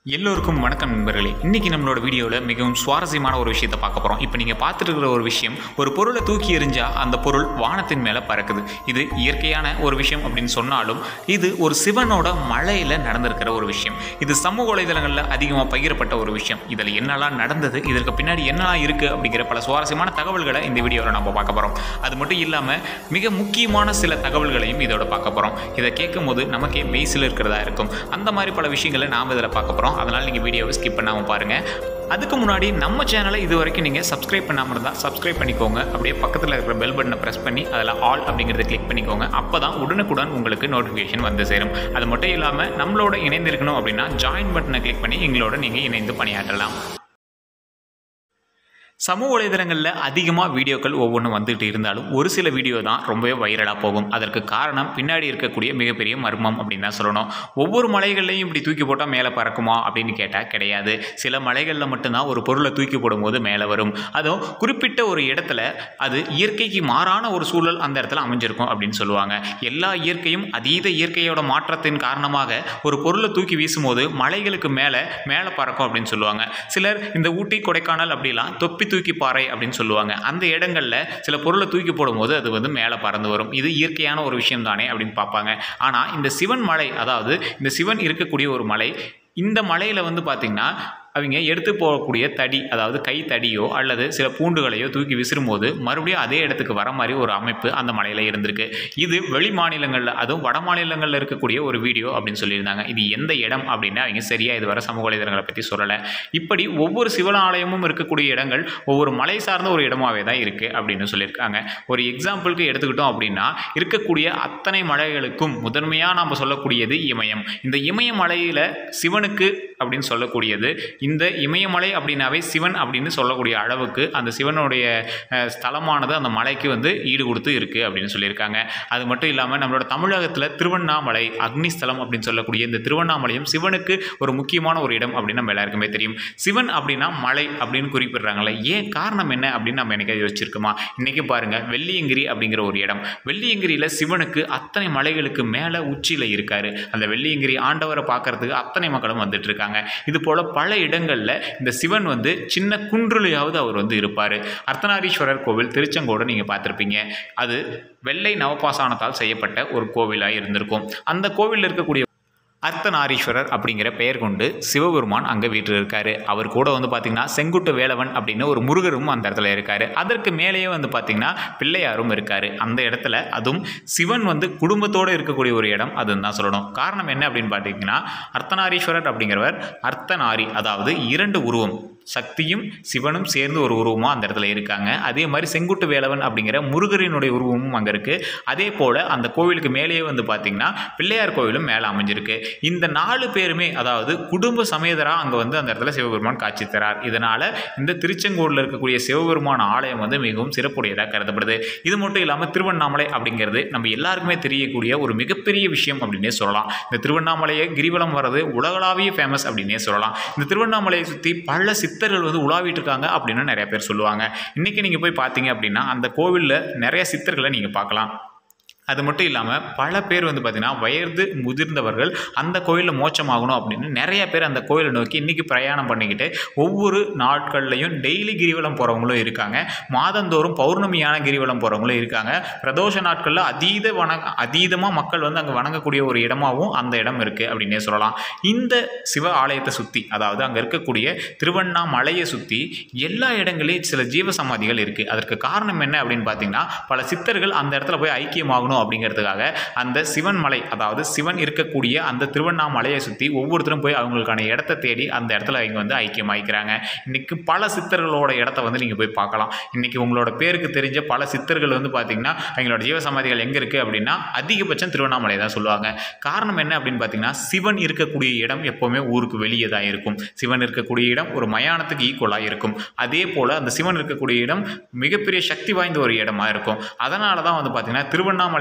எல்லோருக்கும் வணக்கம் நண்பர்களே இன்னைக்கு நம்மளோட வீடியோவில் மிகவும் சுவாரஸ்யமான ஒரு விஷயத்தை பார்க்க போகிறோம் இப்போ நீங்கள் பார்த்துட்டு இருக்கிற ஒரு விஷயம் ஒரு பொருளை தூக்கி எறிஞ்சா அந்த பொருள் வானத்தின் மேலே பறக்குது இது இயற்கையான ஒரு விஷயம் அப்படின்னு சொன்னாலும் இது ஒரு சிவனோட மழையில் நடந்திருக்கிற ஒரு விஷயம் இது சமூக வலைதளங்களில் அதிகமாக பகிரப்பட்ட ஒரு விஷயம் இதில் என்னெல்லாம் நடந்தது இதற்கு பின்னாடி என்னெல்லாம் இருக்குது அப்படிங்கிற பல சுவாரஸ்யமான தகவல்களை இந்த வீடியோவில் நம்ம பார்க்க போகிறோம் அது மட்டும் இல்லாமல் மிக முக்கியமான சில தகவல்களையும் இதோட பார்க்க போகிறோம் இதை கேட்கும் போது நமக்கே மெய்சில் இருக்கிறதா இருக்கும் அந்த மாதிரி பல விஷயங்களை நாம் இதில் பார்க்க போகிறோம் அதனால் நீங்கள் வீடியோவை ஸ்கிப் பண்ணாமல் பாருங்கள் அதுக்கு முன்னாடி நம்ம சேனலை இது வரைக்கும் நீங்கள் சப்ஸ்கிரைப் பண்ணாமல் இருந்தால் சப்ஸ்கிரைப் பண்ணிக்கோங்க அப்படியே பக்கத்தில் இருக்கிற பெல் பட்டனை ப்ரெஸ் பண்ணி அதில் ஆல் அப்படிங்கிறத கிளிக் பண்ணிக்கோங்க அப்போ தான் உடனுக்குடன் உங்களுக்கு நோட்டிஃபிகேஷன் வந்து சேரும் அது மட்டும் இல்லாமல் நம்மளோட இணைந்திருக்கணும் அப்படின்னா ஜாயின் பட்டனை கிளிக் பண்ணி எங்களோட நீங்கள் இணைந்து பணியாற்றலாம் சமூக வலைதளங்களில் அதிகமாக வீடியோக்கள் ஒவ்வொன்றும் வந்துகிட்டு இருந்தாலும் ஒரு சில வீடியோ தான் ரொம்பவே வைரலாக போகும் அதற்கு காரணம் பின்னாடி இருக்கக்கூடிய மிகப்பெரிய மர்மம் அப்படின்னு தான் சொல்லணும் ஒவ்வொரு மலைகள்லையும் இப்படி தூக்கி போட்டால் மேலே பறக்குமா அப்படின்னு கேட்டால் கிடையாது சில மலைகளில் மட்டும்தான் ஒரு பொருளை தூக்கி போடும்போது மேலே வரும் அதுவும் குறிப்பிட்ட ஒரு இடத்துல அது இயற்கைக்கு மாறான ஒரு சூழல் அந்த இடத்துல அமைஞ்சிருக்கும் அப்படின்னு சொல்லுவாங்க எல்லா இயற்கையும் அதீத இயற்கையோட மாற்றத்தின் காரணமாக ஒரு பொருளை தூக்கி வீசும்போது மலைகளுக்கு மேலே மேலே பறக்கும் அப்படின்னு சொல்லுவாங்க சிலர் இந்த ஊட்டி கொடைக்கானல் அப்படிலாம் தொப்பி தூக்கி பாறை அப்படின்னு சொல்லுவாங்க அந்த இடங்கள்ல சில பொருளை தூக்கி போடும்போது அது வந்து மேலே பறந்து வரும் இது இயற்கையான ஒரு விஷயம் தானே அப்படின்னு பார்ப்பாங்க ஆனால் இந்த சிவன் மலை அதாவது இந்த சிவன் இருக்கக்கூடிய ஒரு மலை இந்த மலையில் வந்து பார்த்திங்கன்னா அவங்க எடுத்து போகக்கூடிய தடி அதாவது கை தடியோ அல்லது சில பூண்டுகளையோ தூக்கி விசிறும்போது மறுபடியும் அதே இடத்துக்கு வர மாதிரி ஒரு அமைப்பு அந்த மலையில் இருந்திருக்கு இது வெளி மாநிலங்களில் அதுவும் வட மாநிலங்களில் இருக்கக்கூடிய ஒரு வீடியோ அப்படின்னு சொல்லியிருந்தாங்க இது எந்த இடம் அப்படின்னு அவங்க சரியாக இதுவரை சமூக வலைதளங்களை பற்றி சொல்லலை இப்படி ஒவ்வொரு சிவனாலயமும் இருக்கக்கூடிய இடங்கள் ஒவ்வொரு மலை சார்ந்த ஒரு இடமாவே தான் இருக்குது அப்படின்னு சொல்லியிருக்காங்க ஒரு எக்ஸாம்பிளுக்கு எடுத்துக்கிட்டோம் அப்படின்னா இருக்கக்கூடிய அத்தனை மலைகளுக்கும் முதன்மையாக நாம் சொல்லக்கூடியது இமயம் இந்த இமயமலையில் சிவனுக்கு அப்படின்னு சொல்லக்கூடியது இந்த இமயமலை அப்படின்னாவே சிவன் அப்படின்னு சொல்லக்கூடிய அளவுக்கு அந்த சிவனுடைய அஹ், ஸ்தலமானது அந்த மலைக்கு வந்து ஈடு கொடுத்து இருக்குது அப்படின்னு சொல்லியிருக்காங்க அது மட்டும் இல்லாமல் நம்மளோட தமிழகத்தில் திருவண்ணாமலை அக்னிஸ்தலம் அப்படின்னு சொல்லக்கூடிய இந்த திருவண்ணாமலையும் சிவனுக்கு ஒரு முக்கியமான ஒரு இடம் அப்படின்னு நம்ம எல்லாருக்குமே தெரியும் சிவன் அப்படின்னா மலை அப்படின்னு குறிப்பிடுறாங்களே ஏன் காரணம் என்ன அப்படின்னு நம்ம எனக்கு யோசிச்சிருக்குமா இன்றைக்கி பாருங்கள் வெள்ளியங்கிரி அப்படிங்கிற ஒரு இடம் வெள்ளியங்கிரியில் சிவனுக்கு அத்தனை மலைகளுக்கு மேலே உச்சியில் இருக்காரு அந்த வெள்ளியங்கிரி ஆண்டவரை பார்க்கறதுக்கு அத்தனை மக்களும் வந்துட்டு இருக்காங்க இது போல் பல இடங்களில் இந்த சிவன் வந்து சின்ன குன்றுலையாவது அவர் வந்து இருப்பார் அர்த்தநாரீஸ்வரர் கோவில் திருச்செங்கோடு நீங்கள் பார்த்துருப்பீங்க அது வெள்ளை நவபாசானத்தால் செய்யப்பட்ட ஒரு கோவிலாக இருந்திருக்கும் அந்த கோவிலில் இருக்கக்கூடிய அர்த்தநாரீஸ்வரர் அப்படிங்கிற பெயர் கொண்டு சிவபெருமான் அங்கே வீட்டில் இருக்காரு அவர் கூட வந்து பார்த்திங்கன்னா செங்குட்டு வேலவன் அப்படின்னு ஒரு முருகரும் அந்த இடத்துல இருக்காரு அதற்கு மேலேயே வந்து பார்த்திங்கன்னா பிள்ளையாரும் இருக்காரு அந்த இடத்துல அதுவும் சிவன் வந்து குடும்பத்தோடு இருக்கக்கூடிய ஒரு இடம் அதுன்னு தான் சொல்லணும் காரணம் என்ன அப்படின்னு பார்த்தீங்கன்னா அர்த்தநாரீஸ்வரர் அப்படிங்கிறவர் அர்த்தநாரி அதாவது இரண்டு உருவம் சக்தியும் சிவனும் சேர்ந்து ஒரு உருவமாக அந்த இடத்துல இருக்காங்க அதே மாதிரி செங்குட்டு வேலவன் அப்படிங்கிற முருகரினுடைய உருவமும் அங்கே இருக்குது அதே போல் அந்த கோவிலுக்கு மேலேயே வந்து பார்த்திங்கன்னா பிள்ளையார் கோவிலும் மேலே அமைஞ்சிருக்கு இந்த நாலு பேருமே அதாவது குடும்ப சமேதராக அங்கே வந்து அந்த இடத்துல சிவபெருமான் காட்சி தரார் இதனால் இந்த திருச்செங்கோடில் இருக்கக்கூடிய சிவபெருமான ஆலயம் வந்து மிகவும் சிறப்புடையதாக கருதப்படுது இது மட்டும் இல்லாமல் திருவண்ணாமலை அப்படிங்கிறது நம்ம எல்லாருக்குமே தெரியக்கூடிய ஒரு மிகப்பெரிய விஷயம் அப்படின்னே சொல்லலாம் இந்த திருவண்ணாமலையை கிரிவலம் வர்றது உலகளாவிய ஃபேமஸ் அப்படின்னே சொல்லலாம் இந்த திருவண்ணாமலையை சுற்றி பல சித்தர்கள் வந்து உலாவிட்டு இருக்காங்க அப்படின்னு நிறைய பேர் சொல்லுவாங்க இன்றைக்கி நீங்கள் போய் பார்த்தீங்க அப்படின்னா அந்த கோவிலில் நிறைய சித்தர்களை நீங்கள் பார்க்கலாம் அது மட்டும் இல்லாமல் பல பேர் வந்து பார்த்திங்கன்னா வயது முதிர்ந்தவர்கள் அந்த கோயிலில் மோட்சமாகணும் அப்படின்னு நிறைய பேர் அந்த கோயிலை நோக்கி இன்றைக்கி பிரயாணம் பண்ணிக்கிட்டு ஒவ்வொரு நாட்கள்லையும் டெய்லி கிரிவலம் போகிறவங்களும் இருக்காங்க மாதந்தோறும் பௌர்ணமியான கிரிவலம் போகிறவங்களும் இருக்காங்க பிரதோஷ நாட்களில் அதீத வணங்க அதீதமாக மக்கள் வந்து அங்கே வணங்கக்கூடிய ஒரு இடமாகவும் அந்த இடம் இருக்குது அப்படின்னே சொல்லலாம் இந்த சிவ ஆலயத்தை சுற்றி அதாவது அங்கே இருக்கக்கூடிய திருவண்ணாமலையை சுற்றி எல்லா இடங்களையும் சில ஜீவ சமாதிகள் இருக்குது அதற்கு காரணம் என்ன அப்படின்னு பார்த்தீங்கன்னா பல சித்தர்கள் அந்த இடத்துல போய் ஐக்கியமாகணும் அப்படிங்கிறதுக்காக அந்த சிவன் மலை அதாவது சிவன் இருக்கக்கூடிய அந்த திருவண்ணாமலையை சுற்றி ஒவ்வொருத்தரும் போய் அவங்களுக்கான இடத்த தேடி அந்த இடத்துல அவங்க வந்து ஐக்கியமாகிக்கிறாங்க இன்றைக்கி பல சித்தர்களோட இடத்த வந்து நீங்கள் போய் பார்க்கலாம் இன்றைக்கி உங்களோட பேருக்கு தெரிஞ்ச பல சித்தர்கள் வந்து பார்த்திங்கன்னா அவங்களோட ஜீவசமாதிகள் எங்கே இருக்குது அப்படின்னா அதிகபட்சம் திருவண்ணாமலை தான் சொல்லுவாங்க காரணம் என்ன அப்படின்னு பார்த்தீங்கன்னா சிவன் இருக்கக்கூடிய இடம் எப்போவுமே ஊருக்கு வெளியே தான் இருக்கும் சிவன் இருக்கக்கூடிய இடம் ஒரு மயானத்துக்கு ஈக்குவலாக இருக்கும் அதே போல் அந்த சிவன் இருக்கக்கூடிய இடம் மிகப்பெரிய சக்தி வாய்ந்த ஒரு இடமா இருக்கும் அதனால தான் வந்து பார்த்திங்கன்னா திருவண்ணாமலை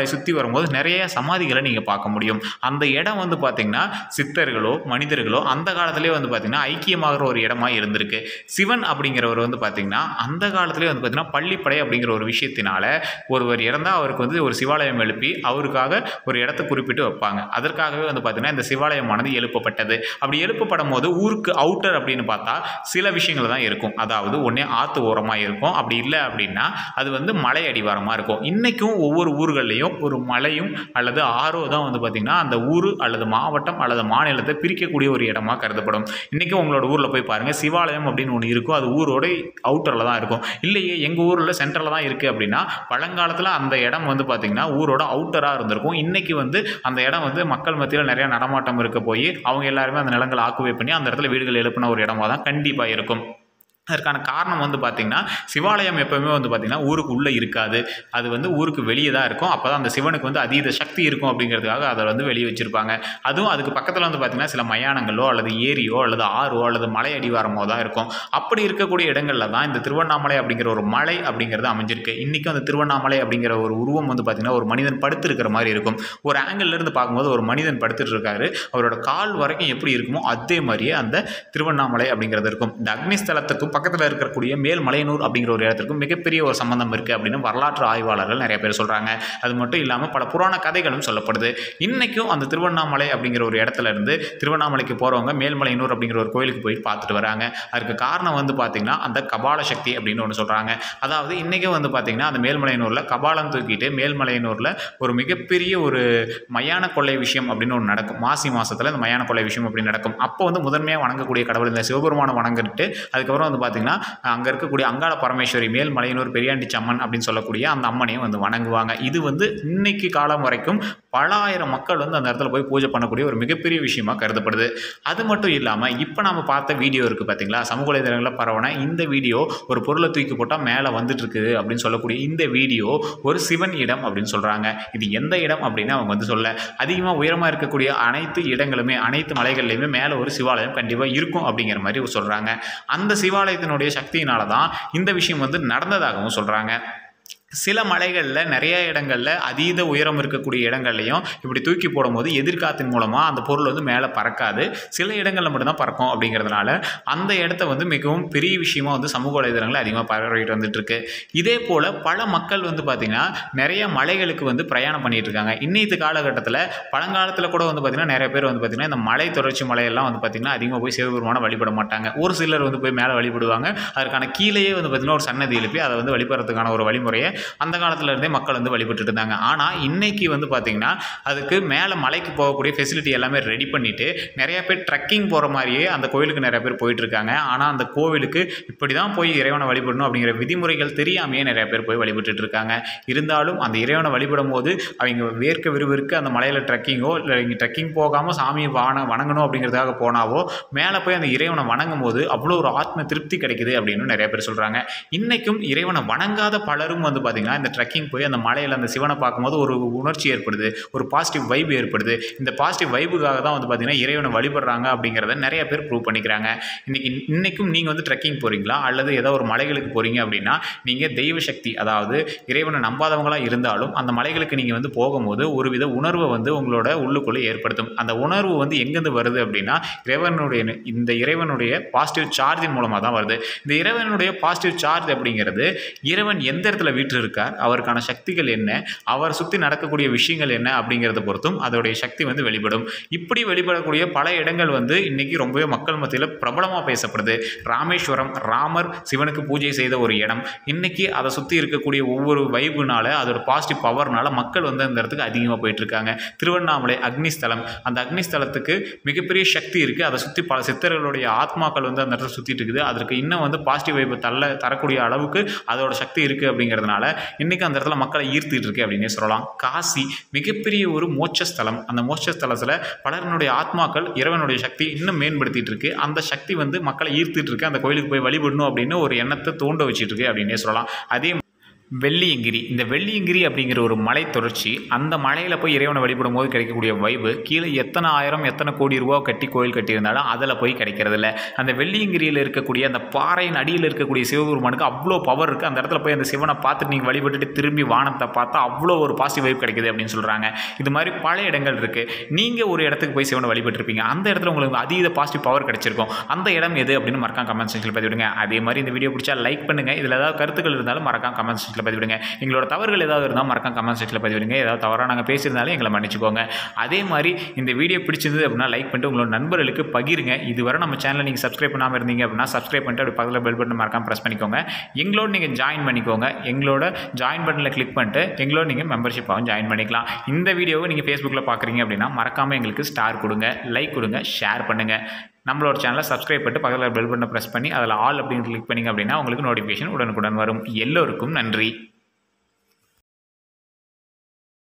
திருவண்ணாமலை சுற்றி வரும்போது நிறைய சமாதிகளை நீங்கள் பார்க்க முடியும் அந்த இடம் வந்து பார்த்திங்கன்னா சித்தர்களோ மனிதர்களோ அந்த காலத்திலே வந்து பார்த்திங்கன்னா ஐக்கியமாகிற ஒரு இடமா இருந்திருக்கு சிவன் அப்படிங்கிறவர் வந்து பார்த்திங்கன்னா அந்த காலத்திலே வந்து பார்த்திங்கன்னா பள்ளிப்படை அப்படிங்கிற ஒரு விஷயத்தினால ஒருவர் இறந்தால் அவருக்கு வந்து ஒரு சிவாலயம் எழுப்பி அவருக்காக ஒரு இடத்த குறிப்பிட்டு வைப்பாங்க அதற்காகவே வந்து பார்த்திங்கன்னா இந்த சிவாலயமானது எழுப்பப்பட்டது அப்படி எழுப்பப்படும் போது ஊருக்கு அவுட்டர் அப்படின்னு பார்த்தா சில விஷயங்கள் தான் இருக்கும் அதாவது ஒன்றே ஆற்று ஓரமாக இருக்கும் அப்படி இல்லை அப்படின்னா அது வந்து மலை அடிவாரமாக இருக்கும் இன்றைக்கும் ஒவ்வொரு ஊர்கள்லையும் ஒரு மலையும் அல்லது ஆறோ தான் வந்து பார்த்திங்கன்னா அந்த ஊர் அல்லது மாவட்டம் அல்லது மாநிலத்தை பிரிக்கக்கூடிய ஒரு இடமா கருதப்படும் இன்றைக்கி உங்களோட ஊரில் போய் பாருங்கள் சிவாலயம் அப்படின்னு ஒன்று இருக்கும் அது ஊரோட அவுட்டரில் தான் இருக்கும் இல்லையே எங்கள் ஊரில் சென்ட்ரலில் தான் இருக்குது அப்படின்னா பழங்காலத்தில் அந்த இடம் வந்து பார்த்திங்கன்னா ஊரோட அவுட்டராக இருந்திருக்கும் இன்றைக்கி வந்து அந்த இடம் வந்து மக்கள் மத்தியில் நிறையா நடமாட்டம் இருக்க போய் அவங்க எல்லாருமே அந்த நிலங்களை ஆக்குவை பண்ணி அந்த இடத்துல வீடுகள் எழுப்பின ஒரு இடமா தான் கண்டிப்பாக இருக்கும் அதற்கான காரணம் வந்து பார்த்திங்கன்னா சிவாலயம் எப்போவுமே வந்து பார்த்திங்கன்னா ஊருக்கு உள்ளே இருக்காது அது வந்து ஊருக்கு வெளியே தான் இருக்கும் அப்போ தான் அந்த சிவனுக்கு வந்து அதீத சக்தி இருக்கும் அப்படிங்கிறதுக்காக அதை வந்து வெளியே வச்சுருப்பாங்க அதுவும் அதுக்கு பக்கத்தில் வந்து பார்த்திங்கன்னா சில மயானங்களோ அல்லது ஏரியோ அல்லது ஆறோ அல்லது மலை அடிவாரமோ தான் இருக்கும் அப்படி இருக்கக்கூடிய இடங்களில் தான் இந்த திருவண்ணாமலை அப்படிங்கிற ஒரு மலை அப்படிங்கிறது அமைஞ்சிருக்கு இன்றைக்கும் அந்த திருவண்ணாமலை அப்படிங்கிற ஒரு உருவம் வந்து பார்த்திங்கன்னா ஒரு மனிதன் படுத்திருக்கிற மாதிரி இருக்கும் ஒரு ஆங்கிள் இருந்து பார்க்கும்போது ஒரு மனிதன் படுத்துட்டு இருக்காரு அவரோட கால் வரைக்கும் எப்படி இருக்குமோ அதே மாதிரியே அந்த திருவண்ணாமலை அப்படிங்கிறது இருக்கும் இந்த அக்னிஸ்தலத்துக்கும் பக்கத்தில் இருக்கக்கூடிய மேல்மலையனூர் அப்படிங்கிற ஒரு இடத்துக்கும் மிகப்பெரிய ஒரு சம்பந்தம் இருக்குது அப்படின்னு வரலாற்று ஆய்வாளர்கள் நிறைய பேர் சொல்கிறாங்க அது மட்டும் இல்லாமல் பல புராண கதைகளும் சொல்லப்படுது இன்றைக்கும் அந்த திருவண்ணாமலை அப்படிங்கிற ஒரு இடத்துல இருந்து திருவண்ணாமலைக்கு போகிறவங்க மேல்மலையனூர் அப்படிங்கிற ஒரு கோயிலுக்கு போய் பார்த்துட்டு வராங்க அதுக்கு காரணம் வந்து பார்த்திங்கன்னா அந்த கபால சக்தி அப்படின்னு ஒன்று சொல்கிறாங்க அதாவது இன்றைக்கும் வந்து பார்த்திங்கன்னா அந்த மேல்மலையனூரில் கபாலம் தூக்கிட்டு மேல்மலையனூரில் ஒரு மிகப்பெரிய ஒரு மயான கொள்ளை விஷயம் அப்படின்னு ஒன்று நடக்கும் மாசி மாதத்தில் இந்த மயான கொள்ளை விஷயம் அப்படி நடக்கும் அப்போ வந்து முதன்மையாக வணங்கக்கூடிய கடவுள் இந்த சிவபெருமானை வணங்கிட்டு அதுக்கப்புறம் வந்து பார்த்திங்கன்னா அங்கே இருக்கக்கூடிய அங்காள பரமேஸ்வரி மேல் மலையனூர் பெரியாண்டி சம்மன் அப்படின்னு சொல்லக்கூடிய அந்த அம்மனையும் வந்து வணங்குவாங்க இது வந்து இன்னைக்கு காலம் வரைக்கும் பல ஆயிரம் மக்கள் வந்து அந்த இடத்துல போய் பூஜை பண்ணக்கூடிய ஒரு மிகப்பெரிய விஷயமா கருதப்படுது அது மட்டும் இல்லாமல் இப்போ நம்ம பார்த்த வீடியோ இருக்குது பார்த்தீங்களா சமூக வலைதளங்களில் பரவன இந்த வீடியோ ஒரு பொருளை தூக்கி போட்டால் மேலே வந்துட்டு இருக்குது அப்படின்னு சொல்லக்கூடிய இந்த வீடியோ ஒரு சிவன் இடம் அப்படின்னு சொல்கிறாங்க இது எந்த இடம் அப்படின்னு அவங்க வந்து சொல்ல அதிகமாக உயரமாக இருக்கக்கூடிய அனைத்து இடங்களுமே அனைத்து மலைகள்லையுமே மேலே ஒரு சிவாலயம் கண்டிப்பாக இருக்கும் அப்படிங்கிற மாதிரி சொல்கிறாங்க அந்த சிவாலயத்தினுடைய சக்தியினால தான் இந்த விஷயம் வந்து நடந்ததாகவும் சொல்கிறாங்க சில மலைகளில் நிறைய இடங்களில் அதீத உயரம் இருக்கக்கூடிய இடங்கள்லையும் இப்படி தூக்கி போடும்போது எதிர்காத்தின் மூலமாக அந்த பொருள் வந்து மேலே பறக்காது சில இடங்களில் மட்டும்தான் பறக்கும் அப்படிங்கிறதுனால அந்த இடத்த வந்து மிகவும் பெரிய விஷயமா வந்து சமூக வலைதளங்களில் அதிகமாக பரவிட்டு வந்துட்டு இருக்கு இதே போல் பல மக்கள் வந்து பார்த்திங்கன்னா நிறைய மலைகளுக்கு வந்து பிரயாணம் பண்ணிட்டு இருக்காங்க இன்னைத்து காலகட்டத்தில் பழங்காலத்தில் கூட வந்து பார்த்திங்கன்னா நிறைய பேர் வந்து பார்த்திங்கன்னா இந்த மலை தொடர்ச்சி மலையெல்லாம் வந்து பார்த்திங்கன்னா அதிகமாக போய் சிவபெருமானை வழிபட மாட்டாங்க ஒரு சிலர் வந்து போய் மேலே வழிபடுவாங்க அதற்கான கீழேயே வந்து பார்த்திங்கன்னா ஒரு சன்னதி எழுப்பி அதை வந்து வழிபடுறதுக்கான ஒரு வழிமுறையை அந்த காலத்துல இருந்தே மக்கள் வந்து வழிபட்டு இருந்தாங்க ஆனால் இன்னைக்கு வந்து பார்த்திங்கன்னா அதுக்கு மேலே மலைக்கு போகக்கூடிய ஃபெசிலிட்டி எல்லாமே ரெடி பண்ணிட்டு நிறைய பேர் ட்ரக்கிங் போகிற மாதிரியே அந்த கோயிலுக்கு நிறைய பேர் போயிட்டு இருக்காங்க ஆனால் அந்த கோவிலுக்கு இப்படி தான் போய் இறைவனை வழிபடணும் அப்படிங்கிற விதிமுறைகள் தெரியாமையே நிறைய பேர் போய் வழிபட்டுட்டு இருக்காங்க இருந்தாலும் அந்த இறைவனை வழிபடும் போது அவங்க வேர்க்க விறுவிறுக்க அந்த மலையில் ட்ரக்கிங்கோ இல்லை இங்கே ட்ரக்கிங் போகாமல் சாமியை வான வணங்கணும் அப்படிங்கிறதுக்காக போனாவோ மேலே போய் அந்த இறைவனை வணங்கும் போது அவ்வளோ ஒரு ஆத்ம திருப்தி கிடைக்குது அப்படின்னு நிறைய பேர் சொல்கிறாங்க இன்றைக்கும் இறைவனை வணங்காத பலரும் வந்து பார்த்திங்கன்னா இந்த ட்ரக்கிங் போய் அந்த மலையில் அந்த சிவனை பார்க்கும்போது ஒரு உணர்ச்சி ஏற்படுது ஒரு பாசிட்டிவ் வைப் ஏற்படுது இந்த பாசிட்டிவ் வைபுக்காக தான் வந்து பார்த்திங்கன்னா இறைவனை வழிபடுறாங்க அப்படிங்கிறத நிறைய பேர் ப்ரூவ் பண்ணிக்கிறாங்க இன்றைக்கி இன்றைக்கும் நீங்கள் வந்து ட்ரெக்கிங் போகிறீங்களா அல்லது ஏதோ ஒரு மலைகளுக்கு போகிறீங்க அப்படின்னா நீங்கள் தெய்வ சக்தி அதாவது இறைவனை நம்பாதவங்களாக இருந்தாலும் அந்த மலைகளுக்கு நீங்கள் வந்து போகும்போது ஒரு வித உணர்வை வந்து உங்களோட உள்ளுக்குள்ளே ஏற்படுத்தும் அந்த உணர்வு வந்து எங்கேருந்து வருது அப்படின்னா இறைவனுடைய இந்த இறைவனுடைய பாசிட்டிவ் சார்ஜின் மூலமாக தான் வருது இந்த இறைவனுடைய பாசிட்டிவ் சார்ஜ் அப்படிங்கிறது இறைவன் எந்த இடத்துல வீற்று இருக்கார் அவருக்கான சக்திகள் என்ன அவர் சுற்றி நடக்கக்கூடிய விஷயங்கள் என்ன அப்படிங்கிறத பொறுத்தும் அதோடைய சக்தி வந்து வெளிப்படும் இப்படி வெளிப்படக்கூடிய பல இடங்கள் வந்து இன்னைக்கு ரொம்பவே மக்கள் மத்தியில் பிரபலமாக பேசப்படுது ராமேஸ்வரம் ராமர் சிவனுக்கு பூஜை செய்த ஒரு இடம் இன்னைக்கு அதை சுற்றி இருக்கக்கூடிய ஒவ்வொரு வைபுனால அதோட பாசிட்டிவ் பவர்னால மக்கள் வந்து அந்த இடத்துக்கு அதிகமாக போயிட்டு இருக்காங்க திருவண்ணாமலை அக்னிஸ்தலம் அந்த அக்னிஸ்தலத்துக்கு மிகப்பெரிய சக்தி இருக்குது அதை சுற்றி பல சித்தர்களுடைய ஆத்மாக்கள் வந்து அந்த இடத்துல சுற்றிட்டு இருக்குது அதற்கு இன்னும் வந்து பாசிட்டிவ் வைப்பு தள்ள தரக்கூடிய அளவுக்கு அதோட சக்தி இருக்குது அப்படிங்கிறதுனால இன்றைக்கி அந்த இடத்துல மக்களை ஈர்த்துட்டு இருக்கு அப்படின்னே சொல்லலாம் காசி மிகப்பெரிய ஒரு மோட்சஸ்தலம் அந்த மோட்சஸ்தலத்தில் பலருடைய ஆத்மாக்கள் இறைவனுடைய சக்தி இன்னும் மேம்படுத்திட்டு இருக்கு அந்த சக்தி வந்து மக்களை ஈர்த்துட்டு இருக்கு அந்த கோயிலுக்கு போய் வழிபடணும் அப்படின்னு ஒரு எண்ணத்தை தூண்ட வச்சுட்டு இருக்கு அப்படின்னே சொல்லலாம் அதே வெள்ளியங்கிரி இந்த வெள்ளியங்கிரி அப்படிங்கிற ஒரு மலை தொடர்ச்சி அந்த மலையில் போய் இறைவனை வழிபடும் போது கிடைக்கக்கூடிய வைப்பு கீழே எத்தனை ஆயிரம் எத்தனை கோடி ரூபா கட்டி கோயில் கட்டியிருந்தாலும் அதில் போய் கிடைக்கிறது இல்லை அந்த வெள்ளியங்கிரியில் இருக்கக்கூடிய அந்த பாறையின் அடியில் இருக்கக்கூடிய சிவபெருமானுக்கு அவ்வளோ பவர் இருக்குது அந்த இடத்துல போய் அந்த சிவனை பார்த்துட்டு நீங்கள் வழிபட்டுட்டு திரும்பி வானத்தை பார்த்தா அவ்வளோ ஒரு பாசிட்டிவ் வைப் கிடைக்குது அப்படின்னு சொல்கிறாங்க இது மாதிரி பல இடங்கள் இருக்குது நீங்கள் ஒரு இடத்துக்கு போய் சிவனை வழிபட்டிருப்பீங்க அந்த இடத்துல உங்களுக்கு அதீத பாசிட்டிவ் பவர் கிடைச்சிருக்கும் அந்த இடம் எது அப்படின்னு மறக்காம கமெண்ட் செக்ஷனில் பதிவிடுங்க அதே மாதிரி இந்த வீடியோ பிடிச்சா லைக் பண்ணுங்கள் இதில் ஏதாவது கருத்துக்கள் இருந்தாலும் மறக்காம கமெண்ட் செக்ஷனில் பதிவிடுங்க எங்களோட தவறுகள் ஏதாவது இருந்தால் மறக்காம கமெண்ட் செக்ஷனில் பதிவிடுங்க ஏதாவது தவறாக நாங்கள் பேசியிருந்தாலும் எங்களை மன்னிச்சுக்கோங்க அதே மாதிரி இந்த வீடியோ பிடிச்சிருந்தது அப்படின்னா லைக் பண்ணிட்டு உங்களோட நண்பர்களுக்கு பகிருங்க இதுவரை நம்ம சேனலை நீங்கள் சப்ஸ்கிரைப் பண்ணாமல் இருந்தீங்க அப்படின்னா சப்ஸ்கிரைப் பண்ணிட்டு அப்படி பக்கத்தில் பெல் பட்டன் மறக்காம ப்ரெஸ் பண்ணிக்கோங்க எங்களோட நீங்கள் ஜாயின் பண்ணிக்கோங்க எங்களோட ஜாயின் பட்டனில் கிளிக் பண்ணிட்டு எங்களோட நீங்கள் மெம்பர்ஷிப்பாகவும் ஜாயின் பண்ணிக்கலாம் இந்த வீடியோவை நீங்கள் ஃபேஸ்புக்கில் பார்க்குறீங்க அப்படின்னா மறக்காமல் எங்களுக்கு ஸ்டார் கொடுங்க லைக் கொடுங்க ஷேர் பண்ணுங்கள் நம்மளோட சேனலை சப்ஸ்கிரைப் பண்ணிட்டு பக்கத்தில் பெல் பட்டனை ப்ரெஸ் பண்ணி அதில் ஆல் அப்படின்னு கிளிக் பண்ணிங்க அப்படின்னா உங்களுக்கு நோட்டிஃபிகேஷன் உடனுக்குடன் வரும் எல்லோருக்கும் நன்றி